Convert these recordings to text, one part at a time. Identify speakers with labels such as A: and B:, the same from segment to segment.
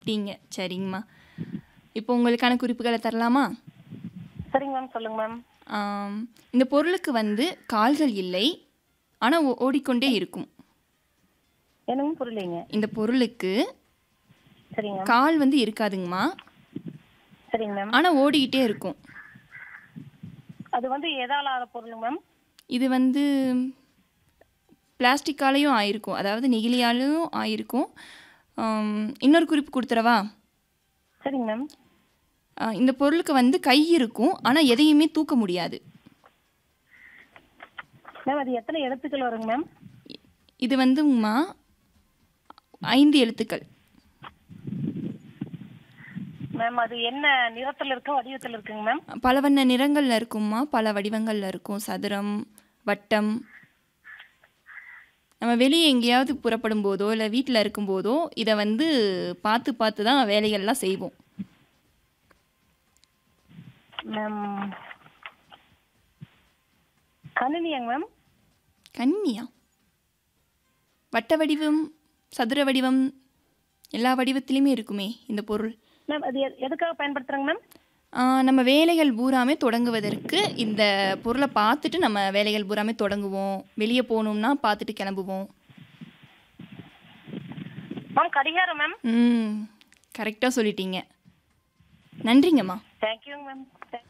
A: அப்படிங்க சரிங்கம்மா இப்போ உங்களுக்கான குறிப்புகளை தரலாமா
B: சரிங்க மேம் சொல்லுங்க மேம்
A: ஆம், இந்த பொருளுக்கு வந்து கால்கள் இல்லை ஆனால் ஓடிக்கொண்டே இருக்கும்
B: எனக்கு புரியலைங்க
A: இந்த பொருளுக்கு
B: சரிங்க மேம்
A: கால் வந்து இருக்காதுங்கம்மா
B: சரிங்க மேம்
A: ஆனால் ஓடிக்கிட்டே இருக்கும்
B: அது வந்து எதால ஆன பொருளுங்க மேம்
A: இது வந்து பிளாஸ்டிக்காலையும் ஆயிருக்கும் அதாவது நெகிழியாலையும் ஆயிருக்கும் ஆம், இன்னொரு குறிப்பு கொடுத்துறவா
B: சரிங்க மேம்
A: ஆ, இந்த பொருளுக்கு வந்து கை இருக்கும் ஆனால் எதையுமே தூக்க முடியாது
B: மேம் அது எத்தனை எழுத்துக்கள் வருங்க மேம்
A: இ- இது வந்துங்கம்மா ஐந்து எழுத்துக்கள்
B: மேம் அது என்ன நிறத்துல இருக்கு வடிவத்துல இருக்குங்க மேம்
A: பல வண்ண நிறங்களில் இருக்கும்மா பல வடிவங்களில் இருக்கும் சதுரம் வட்டம் நம்ம வெளியே எங்கேயாவது புறப்படும் போதோ இல்லை வீட்டில் இருக்கும்போதோ இதை வந்து பார்த்து பார்த்து தான் வேலைகள்லாம் செய்வோம்
B: மேம் கணினியாங்க மேம்
A: கன்னியா வட்ட வடிவம் சதுர வடிவம் எல்லா வடிவத்திலையுமே இருக்குமே இந்த பொருள்
B: மேம் அது எ- எதுக்காக பயன்படுத்துறாங்க மேம்
A: ஆ, நம்ம வேலைகள் பூராமே தொடங்குவதற்கு இந்த பொருளை பார்த்துட்டு நம்ம வேலைகள் பூராமே தொடங்குவோம் வெளியே போகணும்னா பார்த்துட்டு கிளம்புவோம்
B: மேம் கடிகாரம் மேம்
A: ம் கரெக்டாக சொல்லிட்டீங்க நன்றிங்கம்மா
B: தேங்க்யூங்க மேம்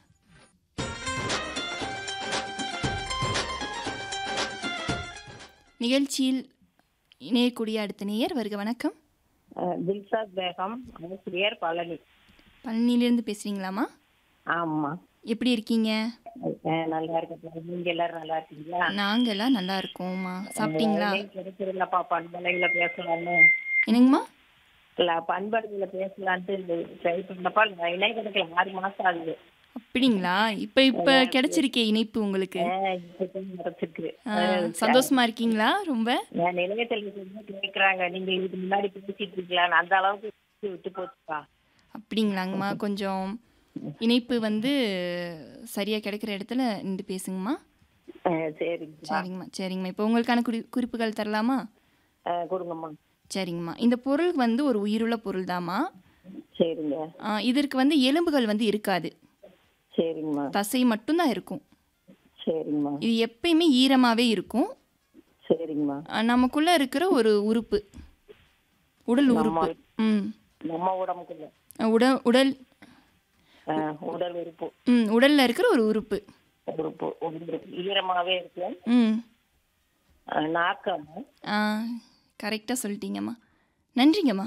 A: நிகழ்ச்சியில் இணையக்கூடிய அடுத்த நேயர் வருக வணக்கம்
B: தில்சாத் பேகம் ஆசிரியர் பழனி
A: பழனியிலேருந்து பேசுகிறீங்களாம்மா
B: ஆமா
A: எப்படி இருக்கீங்க
B: அஹ் நல்லா இருக்கேன் நீங்க எல்லாரும் நல்லா இருக்கீங்களா
A: நாங்கெல்லாம் நல்லா இருக்கோம்மா சாப்பிட்டீங்களா
B: கிடைச்சிருந்தப்பா பண்பலையில பேசலாம்னு
A: என்னங்கம்மா
B: இல்ல பண்பலையில பேசலான்ட்டு ட்ரை பண்ணப்பா இணை கிடைக்கல ஆறு மாசம் ஆகுது
A: அப்படிங்களா இப்போ இப்போ கிடைச்சிருக்கே இணைப்பு உங்களுக்கு
B: அஹ் இப்பதான் கிடைச்சிருக்கு
A: ஆ, சந்தோஷமா இருக்கீங்களா ரொம்ப
B: என் நிலையத்தில் கேக்குறாங்க நீங்க இதுக்கு முன்னாடி பேசிட்டு இருக்கலாம் அந்த அளவுக்கு விட்டு போச்சுப்பா
A: அப்படிங்களாங்கம்மா கொஞ்சம் இணைப்பு வந்து சரியாக கிடைக்கிற இடத்துல நின்று பேசுங்கம்மா
B: அஹ் சரிங்கப்பா
A: சரிங்கம்மா சரிங்கம்மா இப்போ உங்களுக்கான குறி குறிப்புகள் தரலாமா
B: அஹ் கொடுங்கம்மா
A: சரிங்கம்மா இந்த பொருள் வந்து ஒரு உயிருள்ள பொருள் தாம்மா
B: சரிங்க
A: இதற்கு வந்து எலும்புகள் வந்து இருக்காது
B: சரிங்கம்மா
A: தசை மட்டும்தான் இருக்கும்
B: சரிங்கம்மா
A: இது எப்பயுமே ஈரமாகவே இருக்கும்
B: சரிங்கம்மா
A: ஆ, நமக்குள்ள இருக்கிற ஒரு உறுப்பு உடல் உறுப்பு ம்
B: நம்ம உடம்புக்குள்ள
A: உடல் உடல்
B: அஹ் உடல் உறுப்பு
A: ம் உடல்ல இருக்கிற ஒரு உறுப்பு
B: உறுப்பு உடல் உறுப்பு ஈரமாவே இருக்கு
A: ம்
B: அஹ் நாக்கம்மா
A: ஆ கரெக்டாக சொல்லிட்டீங்கம்மா நன்றிங்கம்மா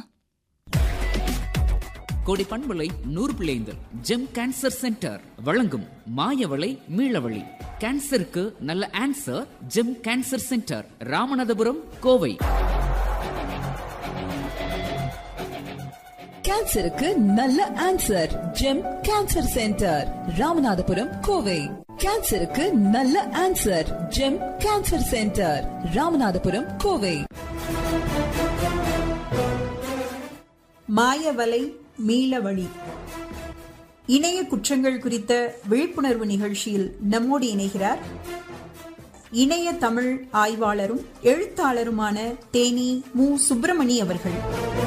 C: கோடி பண்பலை நூறு பிள்ளைந்தல் ஜெம் கேன்சர் சென்டர் வழங்கும் மாயவளை மீளவழி கேன்சருக்கு நல்ல answer GEM cancer centre Ramanathapuram Kovai
D: கேன்சருக்கு நல்ல answer GEM cancer centre Ramanathapuram Kovai கேன்சருக்கு நல்ல answer GEM cancer centre Ramanathapuram Kovai
E: மாயவலை மீளவழி இணைய குற்றங்கள் குறித்த விழிப்புணர்வு நிகழ்ச்சியில் நம்மோடு இணைகிறார் இணைய தமிழ் ஆய்வாளரும் எழுத்தாளருமான தேனி மு சுப்பிரமணி அவர்கள்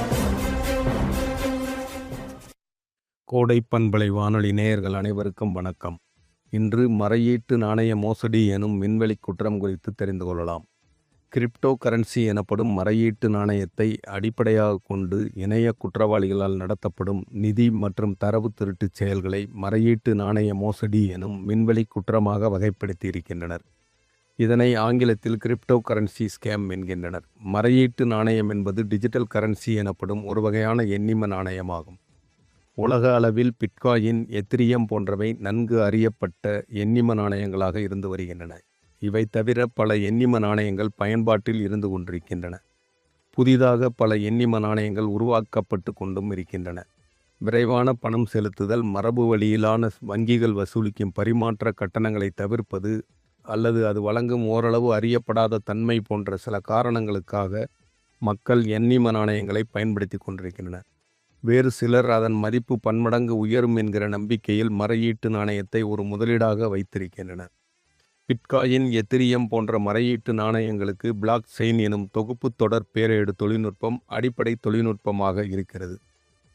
F: கோடை பண்பலை வானொலி நேயர்கள் அனைவருக்கும் வணக்கம் இன்று மறையீட்டு நாணய மோசடி எனும் விண்வெளி குற்றம் குறித்து தெரிந்து கொள்ளலாம் கிரிப்டோ கரன்சி எனப்படும் மறையீட்டு நாணயத்தை அடிப்படையாக கொண்டு இணைய குற்றவாளிகளால் நடத்தப்படும் நிதி மற்றும் தரவு திருட்டுச் செயல்களை மறையீட்டு நாணய மோசடி எனும் விண்வெளி குற்றமாக வகைப்படுத்தி இருக்கின்றனர் இதனை ஆங்கிலத்தில் கிரிப்டோ கரன்சி ஸ்கேம் என்கின்றனர் மறையீட்டு நாணயம் என்பது டிஜிட்டல் கரன்சி எனப்படும் ஒரு வகையான எண்ணிம நாணயமாகும் உலக அளவில் பிட்காயின் எத்திரியம் போன்றவை நன்கு அறியப்பட்ட எண்ணிம நாணயங்களாக இருந்து வருகின்றன இவை தவிர பல எண்ணிம நாணயங்கள் பயன்பாட்டில் இருந்து கொண்டிருக்கின்றன புதிதாக பல எண்ணிம நாணயங்கள் உருவாக்கப்பட்டு கொண்டும் இருக்கின்றன விரைவான பணம் செலுத்துதல் மரபு வழியிலான வங்கிகள் வசூலிக்கும் பரிமாற்ற கட்டணங்களை தவிர்ப்பது அல்லது அது வழங்கும் ஓரளவு அறியப்படாத தன்மை போன்ற சில காரணங்களுக்காக மக்கள் எண்ணிம நாணயங்களை பயன்படுத்தி கொண்டிருக்கின்றனர் வேறு சிலர் அதன் மதிப்பு பன்மடங்கு உயரும் என்கிற நம்பிக்கையில் மறையீட்டு நாணயத்தை ஒரு முதலீடாக வைத்திருக்கின்றனர் பிட்காயின் எத்திரியம் போன்ற மறையீட்டு நாணயங்களுக்கு பிளாக் செயின் எனும் தொகுப்பு தொடர் பேரேடு தொழில்நுட்பம் அடிப்படை தொழில்நுட்பமாக இருக்கிறது